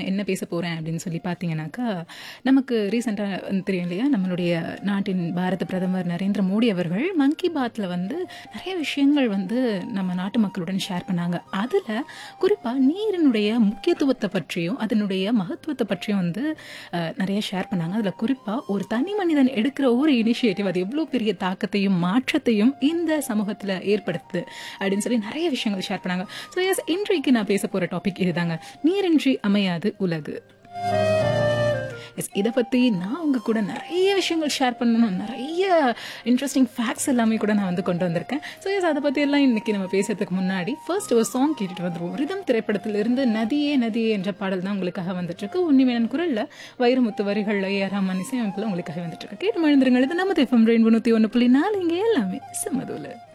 நான் என்ன பேச போகிறேன் அப்படின்னு சொல்லி பார்த்தீங்கன்னாக்கா நமக்கு ரீசெண்டாக தெரியும் இல்லையா நம்மளுடைய நாட்டின் பாரத பிரதமர் நரேந்திர மோடி அவர்கள் மன் கி பாத்தில் வந்து நிறைய விஷயங்கள் வந்து நம்ம நாட்டு மக்களுடன் ஷேர் பண்ணாங்க அதில் குறிப்பாக நீரினுடைய முக்கியத்துவத்தை பற்றியும் அதனுடைய மகத்துவத்தை பற்றியும் வந்து அஹ், நிறைய ஷேர் பண்ணாங்க அதில் குறிப்பாக ஒரு தனி மனிதன் எடுக்கிற ஒரு இனிஷியேட்டிவ் அது எவ்வளோ பெரிய தாக்கத்தையும் மாற்றத்தையும் இந்த சமூகத்தில் ஏற்படுத்துது அப்படின்னு சொல்லி நிறைய விஷயங்கள் ஷேர் பண்ணாங்க ஸோ எஸ் இன்றைக்கு நான் பேச போகிற டாபிக் இதுதாங்க நீரின்றி அமையாது உலகு எஸ் இதை பற்றி நான் உங்க கூட நிறைய விஷயங்கள் ஷேர் பண்ணணும் நிறைய இன்ட்ரெஸ்டிங் ஃபேக்ட்ஸ் எல்லாமே கூட நான் வந்து கொண்டு வந்திருக்கேன் ஸோ எஸ் அதை பற்றி எல்லாம் இன்னைக்கு நம்ம பேசுறதுக்கு முன்னாடி ஃபர்ஸ்ட் ஒரு சாங் கேட்டுட்டு வந்துருவோம் ரிதம் திரைப்படத்திலிருந்து நதியே நதியே என்ற பாடல் தான் உங்களுக்காக வந்துட்டு இருக்கு உன்னிவேணன் குரல்ல வைரமுத்து வரிகளில் ஏறாமன் இசையமைப்பில் உங்களுக்காக வந்துட்டு இருக்கு கேட்டு மழுந்துருங்க இது நம்ம எஃப்எம் ரெயின்போ நூற்றி ஒன்று புள்ளி நாலு இங்கே எல்லாமே செம்மதூல